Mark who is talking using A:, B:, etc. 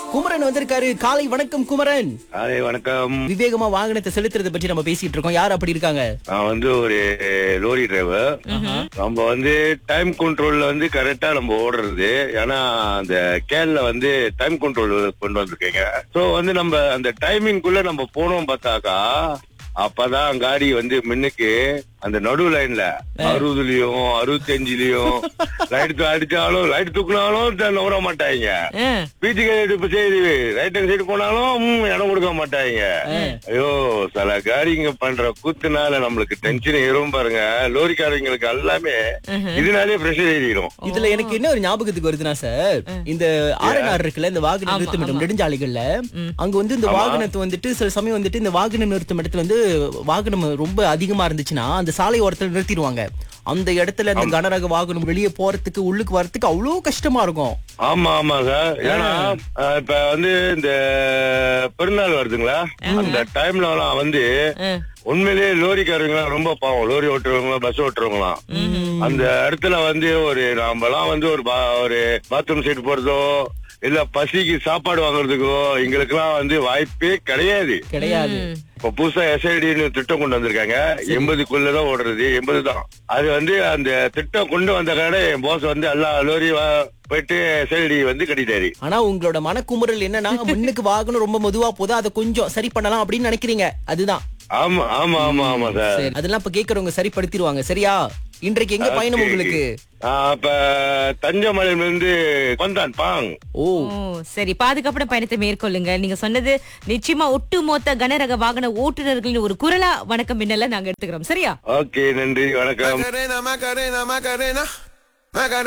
A: குமரன் வந்திருக்காரு காலை வணக்கம் குமரன்
B: காலை வணக்கம்
A: விவேகமா வாகனத்தை செலுத்துறதை பற்றி நம்ம பேசிட்டு இருக்கோம் யார் அப்படி இருக்காங்க
B: நான் வந்து ஒரு லோரி டிரைவர் நம்ம வந்து டைம் கண்ட்ரோல்ல வந்து கரெக்டா நம்ம ஓடுறது ஏன்னா அந்த கேன்ல வந்து டைம் கண்ட்ரோல் கொண்டு வந்திருக்கீங்க சோ வந்து நம்ம அந்த டைமிங்குள்ள நம்ம போனோம் பார்த்தாக்கா அப்பதான் காடி வந்து முன்னுக்கு அந்த நடு லைன்ல அறுபதுலயும் அறுபத்தி அஞ்சுலயும் லைட் அடிச்சாலும் லைட் தூக்குனாலும் த- நவர மாட்டாங்க பீச்சுக்கு இப்ப சரி ரைட் ஹேண்ட் சைடு போனாலும் ம், இடம் கொடுக்க மாட்டாங்க ஐயோ சில காரிங்க பண்ற கூத்துனால நம்மளுக்கு டென்ஷன் ஏறும் பாருங்க லோரிக்காரங்களுக்கு எல்லாமே இதனாலே பிரஷர் ஏறிடும்
A: இதுல எனக்கு என்ன ஒரு ஞாபகத்துக்கு வருதுன்னா சார் இந்த ஆர்என்ஆர் இருக்குல்ல இந்த வாகன நிறுத்தமிடம் நெடுஞ்சாலைகள்ல அங்க வந்து இந்த வாகனத்தை வந்துட்டு சில சமயம் வந்துட்டு இந்த வாகன நிறுத்தும் இடத்துல வந்து வாகனம் ரொம்ப அதிகமா இருந்துச்சுன்னா அந்த சாலை ஓரத்துல நிறுத்திடுவாங்க அந்த இடத்துல அந்த கனரக வாகனம் வெளியே போறதுக்கு உள்ளுக்கு வரதுக்கு அவ்வளவு கஷ்டமா இருக்கும்
B: ஆமா ஆமா சார் ஏன்னா அஹ், இப்ப வந்து இந்த பெருநாள் வருதுங்களா அந்த டைம்ல எல்லாம் வந்து உண்மையிலேயே லோரிக்காரங்க ரொம்ப பாவம் லோரி ஓட்டுறவங்க பஸ் ஓட்டுறவங்களாம் அந்த இடத்துல வந்து ஒரு நாமெல்லாம் வந்து ஒரு பா- ஒரு பாத்ரூம் சைடு போறதோ இல்ல பசிக்கு சாப்பாடு வாங்குறதுக்கோ எங்களுக்கெல்லாம் வந்து வாய்ப்பே கிடையாது
A: கிடையாது
B: இப்ப புதுசா எஸ்ஐடின்னு திட்டம் கொண்டு வந்திருக்காங்க எண்பதுக்குள்ளதான் ஓடுறது எண்பது தான் அது வந்து அந்த திட்டம் கொண்டு வந்த கடை என் போஸ் வந்து எல்லா லோரி வா- போயிட்டு எஸ்ஐடி வந்து கட்டிட்டாரு
A: ஆனா உங்களோட மனக்குமுறல் என்னன்னா முன்னுக்கு வாகனம் ரொம்ப மெதுவா போதா அதை கொஞ்சம் சரி பண்ணலாம் அப்படின்னு நினைக்கிறீங்க அதுதான்
B: ஆமா ஆமா ஆமா ஆமா சார்
A: சரி, அதெல்லாம் இப்ப கேக்குறவங்க சரிப்படுத்திடுவாங்க சரியா இன்றைக்கு எங்க பயணம் உங்களுக்கு
B: ஆஹ் அப்ப தஞ்சமலையில இருந்து வந்தான் பாங்
A: ஓ
C: ஓ சரி பாதுகாப்பான பயணத்தை மேற்கொள்ளுங்க நீங்க சொன்னது நிச்சயமா ஒட்டுமொத்த கனரக வாகன ஓட்டுநர்களின் ஒரு குரலா வணக்கம் மின்னல நாங்க எடுத்துக்கிறோம் சரியா
B: ஓகே நன்றி வணக்கம்
D: Macarena, Macarena, Macarena. Macarena.